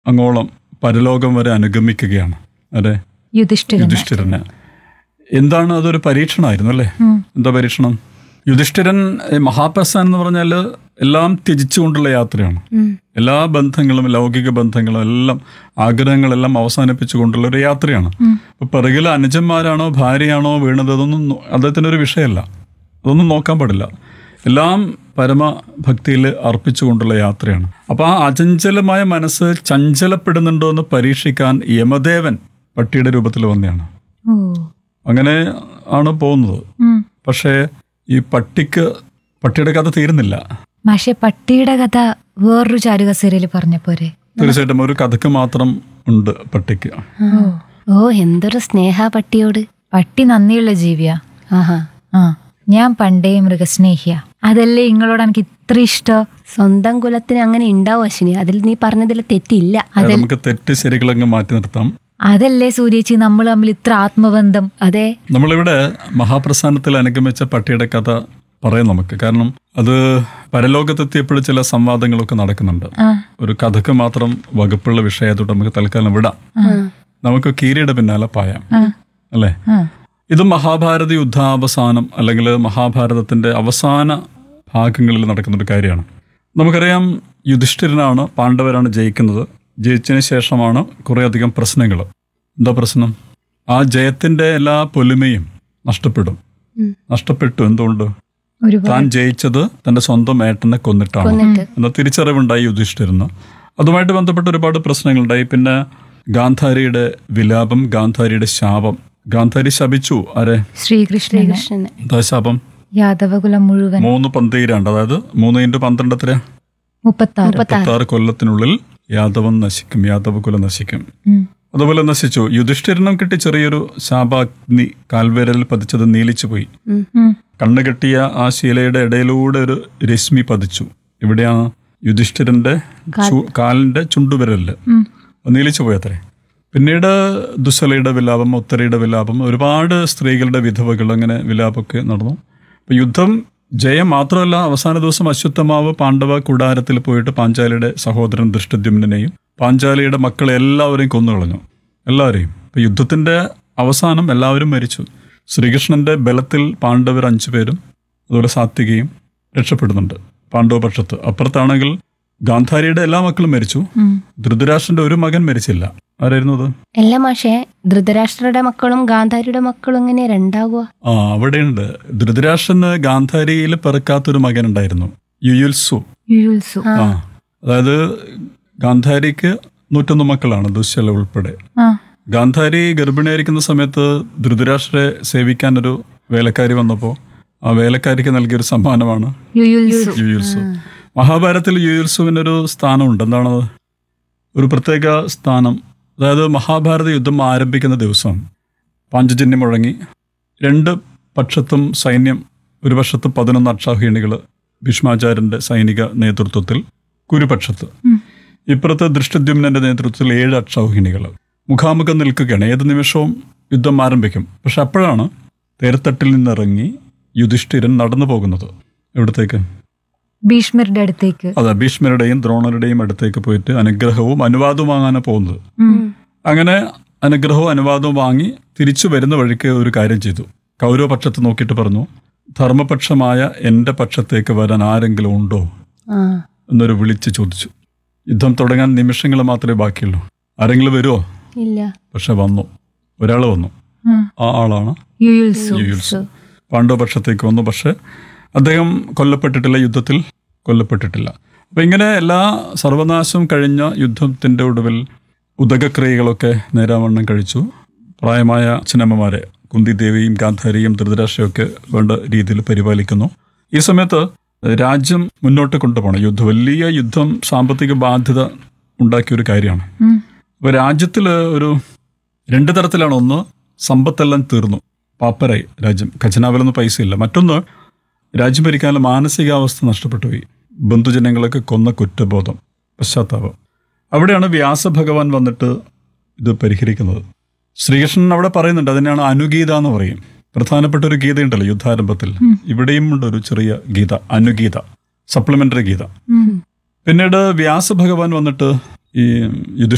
അങ്ങോളം പരലോകം വരെ അനുഗമിക്കുകയാണ് അതെ യുധിഷ്ഠിരൻ യുധിഷ്ഠിരന് എന്താണ് അതൊരു പരീക്ഷണമായിരുന്നു അല്ലേ എന്താ പരീക്ഷണം യുധിഷ്ഠിരൻ ഏ, മഹാപ്രസ്ഥാൻ എന്ന് പറഞ്ഞാൽ എല്ലാം ത്യജിച്ചുകൊണ്ടുള്ള യാത്രയാണ് എല്ലാ ബന്ധങ്ങളും ലൗകിക ബന്ധങ്ങളും എല്ലാം ആഗ്രഹങ്ങളെല്ലാം അവസാനിപ്പിച്ചുകൊണ്ടുള്ള ഒരു യാത്രയാണ് അപ്പൊ പിറകിൽ അനുജന്മാരാണോ ഭാര്യയാണോ വീണത് അതൊന്നും നോ- അദ്ദേഹത്തിനൊരു വിഷയമല്ല അതൊന്നും നോക്കാൻ പാടില്ല എല്ലാം പരമഭക്തിയിൽ അർപ്പിച്ചുകൊണ്ടുള്ള യാത്രയാണ് അപ്പൊ ആ അചഞ്ചലമായ മനസ്സ് ചഞ്ചലപ്പെടുന്നുണ്ടോ എന്ന് പരീക്ഷിക്കാൻ യമദേവൻ പട്ടിയുടെ രൂപത്തിൽ വന്നെയാണ് ഓ അങ്ങനെ ആണ് പോകുന്നത് ഉം. പക്ഷേ ഈ പട്ടിക്ക് പട്ടിയുടെ കഥ തീരുന്നില്ല മാഷെ പട്ടിയുടെ കഥ വേറൊരു ചാരുക സീരിയൽ പറഞ്ഞ പോരെ തീർച്ചയായിട്ടും ഒരു കഥക്ക് മാത്രം ഉണ്ട് പട്ടിക്ക് ഓ ഓ എന്തൊരു സ്നേഹ പട്ടിയോട് പട്ടി നന്ദിയുള്ള ജീവിയാ ആഹാ ആ ഞാൻ പണ്ടേ മൃഗസ്നേഹിയ അതല്ലേ നിങ്ങളോട് എനിക്ക് ഇത്ര ഇഷ്ടം സ്വന്തം കുലത്തിന് അങ്ങനെ ഉണ്ടാവും അശ്വിനി അതിൽ നീ പറഞ്ഞതിൽ തെറ്റില്ല അത് നമുക്ക് തെറ്റ് ശരികളങ്ങ് മാറ്റി നിർത്താം അതല്ലേ സൂര്യേച്ചി നമ്മൾ തമ്മിൽ ഇത്ര ആത്മബന്ധം അതെ നമ്മളിവിടെ മഹാപ്രസ്ഥാനത്തിൽ അനുഗമിച്ച പട്ടിയുടെ കഥ പറയാം നമുക്ക് കാരണം അത് പരലോകത്തെത്തിയപ്പോൾ ചില സംവാദങ്ങളൊക്കെ നടക്കുന്നുണ്ട് ആ ഒരു കഥക്ക് മാത്രം വകുപ്പുള്ള വിഷയത്തോട്ട് നമുക്ക് തൽക്കാലം വിടാം നമുക്ക് കീരിയുടെ പിന്നാലെ പായാം അല്ലേ ആ ഇത് മഹാഭാരത യുദ്ധാവസാനം അല്ലെങ്കിൽ മഹാഭാരതത്തിന്റെ അവസാന ഭാഗങ്ങളിൽ നടക്കുന്ന ഒരു കാര്യമാണ് നമുക്കറിയാം യുധിഷ്ഠിരനാണ് പാണ്ഡവരാണ് ജയിക്കുന്നത് ജയിച്ചതിന് ശേഷമാണ് കുറേയധികം പ്രശ്നങ്ങൾ എന്താ പ്രശ്നം ആ ജയത്തിന്റെ എല്ലാ പൊലിമയും നഷ്ടപ്പെടും നഷ്ടപ്പെട്ടു എന്തുകൊണ്ട് ഒരുപാട് താൻ ജയിച്ചത് തന്റെ സ്വന്തം ഏട്ടനെ കൊന്നിട്ടാണ് എന്ന തിരിച്ചറിവുണ്ടായി യുധിഷ്ഠിരന് അതുമായിട്ട് ബന്ധപ്പെട്ട് ഒരുപാട് പ്രശ്നങ്ങളുണ്ടായി പിന്നെ ഗാന്ധാരിയുടെ വിലാപം ഗാന്ധാരിയുടെ ശാപം ഗാന്ധാരി ശപിച്ചു ആരെ ശ്രീകൃഷ്ണനെ കൃഷ്ണന് എന്താ ശാപം യാദവകുലം മുഴുവൻ മൂന്ന് പന്തീരാണ്ട് അതായത് മൂന്ന് ഇൻറ്റു പന്ത്രണ്ട് എത്ര മുപ്പത്താറ് മുപ്പത്താറ് കൊല്ലത്തിനുള്ളിൽ യാദവൻ നശിക്കും യാദവ കുലം നശിക്കും ഉം. അതുപോലെ നശിച്ചു യുധിഷ്ഠിരനും കിട്ടി ചെറിയൊരു ശാപാഗ്നി കാൽവേരലിൽ പതിച്ചത് നീലിച്ചു പോയി ഉം. കണ്ണു കെട്ടിയ ആ ശീലയുടെ ഇടയിലൂടെ ഒരു രശ്മി പതിച്ചു ഇവിടെയാണ് യുധിഷ്ഠിരന്റെ ചു- കാലിന്റെ ചുണ്ടുവിരലില് ഉം. നീലിച്ചു പോയത്രേ പിന്നീട് ദുസ്സലയുടെ വിലാപം ഉത്തരയുടെ വിലാപം ഒരുപാട് സ്ത്രീകളുടെ വിധവകൾ അങ്ങനെ വിലാപമൊക്കെ നടന്നു അപ്പൊ യുദ്ധം ജയം മാത്രമല്ല അവസാന ദിവസം അശ്വത്ഥമാവ് പാണ്ഡവ കുടാരത്തിൽ പോയിട്ട് പാഞ്ചാലിയുടെ സഹോദരൻ ദൃഷ്ടദ്യുമ്നെയും പാഞ്ചാലിയുടെ മക്കളെ എല്ലാവരെയും കൊന്നുകളഞ്ഞു എല്ലാവരെയും ഇപ്പൊ യുദ്ധത്തിന്റെ അവസാനം എല്ലാവരും മരിച്ചു ശ്രീകൃഷ്ണന്റെ ബലത്തിൽ പാണ്ഡവർ അഞ്ചു പേരും അതുപോലെ സാത്വികയും രക്ഷപ്പെടുന്നുണ്ട് പാണ്ഡവപക്ഷത്ത് അപ്പുറത്താണെങ്കിൽ ഗാന്ധാരിയുടെ എല്ലാ മക്കളും മരിച്ചു ഉം. ധൃതരാഷ്ട്രന്റെ ഒരു മകൻ മരിച്ചില്ല ആരായിരുന്നു അത് അല്ല മാഷേ ധൃതരാഷ്ട്രയുടെ മക്കളും ഗാന്ധാരിയുടെ മക്കളും എങ്ങനെ രണ്ടാകുക ആ അവിടെയുണ്ട് ധൃതരാഷ്ട്രന് ഗാന്ധാരിയിൽ പിറക്കാത്തൊരു മകൻ ഉണ്ടായിരുന്നു യുയുൽസു യുയുത്സു ആ അതായത് ഗാന്ധാരിക്ക് നൂറ്റൊന്ന് മക്കളാണ് ദുശ്ശല ഉൾപ്പെടെ ആ ഗാന്ധാരി ഗർഭിണിയായിരിക്കുന്ന സമയത്ത് ധൃതരാഷ്ട്രയെ സേവിക്കാൻ ഒരു വേലക്കാരി വന്നപ്പോൾ ആ വേലക്കാരിക്ക് നൽകിയൊരു സമ്മാനമാണ് യുയുത്സു യുയുൽസു മഹാഭാരതത്തിൽ യുയുൽസുവിനൊരു സ്ഥാനമുണ്ട് എന്താണത് ഒരു പ്രത്യേക സ്ഥാനം അതായത് മഹാഭാരത യുദ്ധം ആരംഭിക്കുന്ന ദിവസം പാഞ്ചജന്യം മുഴങ്ങി രണ്ട് പക്ഷത്തും സൈന്യം ഒരു പക്ഷത്ത് പതിനൊന്ന് അക്ഷാഹീണികൾ ഭീഷ്മാചാര്യന്റെ സൈനിക നേതൃത്വത്തിൽ കുരുപക്ഷത്ത് ഇപ്പുറത്ത് ദൃഷ്ടദ്യുമ്നന്റെ നേതൃത്വത്തിൽ ഏഴ് അക്ഷൗഹിണികൾ മുഖാമുഖം നിൽക്കുകയാണ് ഏത് നിമിഷവും യുദ്ധം ആരംഭിക്കും പക്ഷെ അപ്പോഴാണ് തേരത്തട്ടിൽ നിന്നിറങ്ങി യുധിഷ്ഠിരൻ നടന്നു പോകുന്നത് എവിടത്തേക്ക് ഭീഷ്മരുടെ അടുത്തേക്ക് അതെ ഭീഷ്മരുടെയും ദ്രോണരുടെയും അടുത്തേക്ക് പോയിട്ട് അനുഗ്രഹവും അനുവാദവും വാങ്ങാനാണ് പോകുന്നത് ഉം. അങ്ങനെ അനുഗ്രഹവും അനുവാദവും വാങ്ങി തിരിച്ചു വരുന്ന വഴിക്ക് ഒരു കാര്യം ചെയ്തു കൗരവപക്ഷത്ത് നോക്കിയിട്ട് പറഞ്ഞു ധർമ്മപക്ഷമായ എൻ്റെ പക്ഷത്തേക്ക് വരാൻ ആരെങ്കിലും ഉണ്ടോ ആ എന്നൊരു വിളിച്ച് ചോദിച്ചു യുദ്ധം തുടങ്ങാൻ നിമിഷങ്ങൾ മാത്രമേ ബാക്കിയുള്ളൂ ആരെങ്കിലും വരുമോ ഇല്ല പക്ഷെ വന്നു ഒരാൾ വന്നു ഉം. ആ ആളാണ് യുയുത്സു യുയുത്സു പാണ്ഡവപക്ഷത്തേക്ക് വന്നു പക്ഷെ അദ്ദേഹം കൊല്ലപ്പെട്ടിട്ടില്ല യുദ്ധത്തിൽ കൊല്ലപ്പെട്ടിട്ടില്ല അപ്പൊ ഇങ്ങനെ എല്ലാ സർവനാശം കഴിഞ്ഞ യുദ്ധത്തിന്റെ ഒടുവിൽ ഉദകക്രിയകളൊക്കെ നേരാവണ്ണം കഴിച്ചു പ്രായമായ അച്ഛനമ്മമാരെ കുന്തിദേവിയും ഗാന്ധാരിയും ധൃതരാഷ്ട്രയൊക്കെ വേണ്ട രീതിയിൽ പരിപാലിക്കുന്നു ഈ സമയത്ത് രാജ്യം മുന്നോട്ട് കൊണ്ടുപോകണം യുദ്ധം വലിയ യുദ്ധം സാമ്പത്തിക ബാധ്യത ഉണ്ടാക്കിയ ഒരു കാര്യമാണ് ഉം. അപ്പൊ രാജ്യത്തില് ഒരു രണ്ട് തരത്തിലാണ് ഒന്ന് സമ്പത്തെല്ലാം തീർന്നു പാപ്പരായി രാജ്യം ഖജനാവിലൊന്നും പൈസ ഇല്ല മറ്റൊന്ന് രാജ്യം ഭരിക്കാനുള്ള മാനസികാവസ്ഥ നഷ്ടപ്പെട്ടു പോയി ബന്ധുജനങ്ങളൊക്കെ കൊന്ന കുറ്റബോധം പശ്ചാത്താപം അവിടെയാണ് വ്യാസഭഗവാൻ വന്നിട്ട് ഇത് പരിഹരിക്കുന്നത് ശ്രീകൃഷ്ണൻ അവിടെ പറയുന്നുണ്ട് അതിനാണ് അനുഗീത എന്ന് പറയും പ്രധാനപ്പെട്ട ഒരു ഗീതയുണ്ടല്ലോ യുദ്ധാരംഭത്തിൽ ഇവിടെയും ഉണ്ട് ഒരു ചെറിയ ഗീത അനുഗീത സപ്ലിമെന്ററി ഗീത ഉം. പിന്നീട് വ്യാസഭഗവാൻ വന്നിട്ട് ഈ യുധിഷ്ഠിര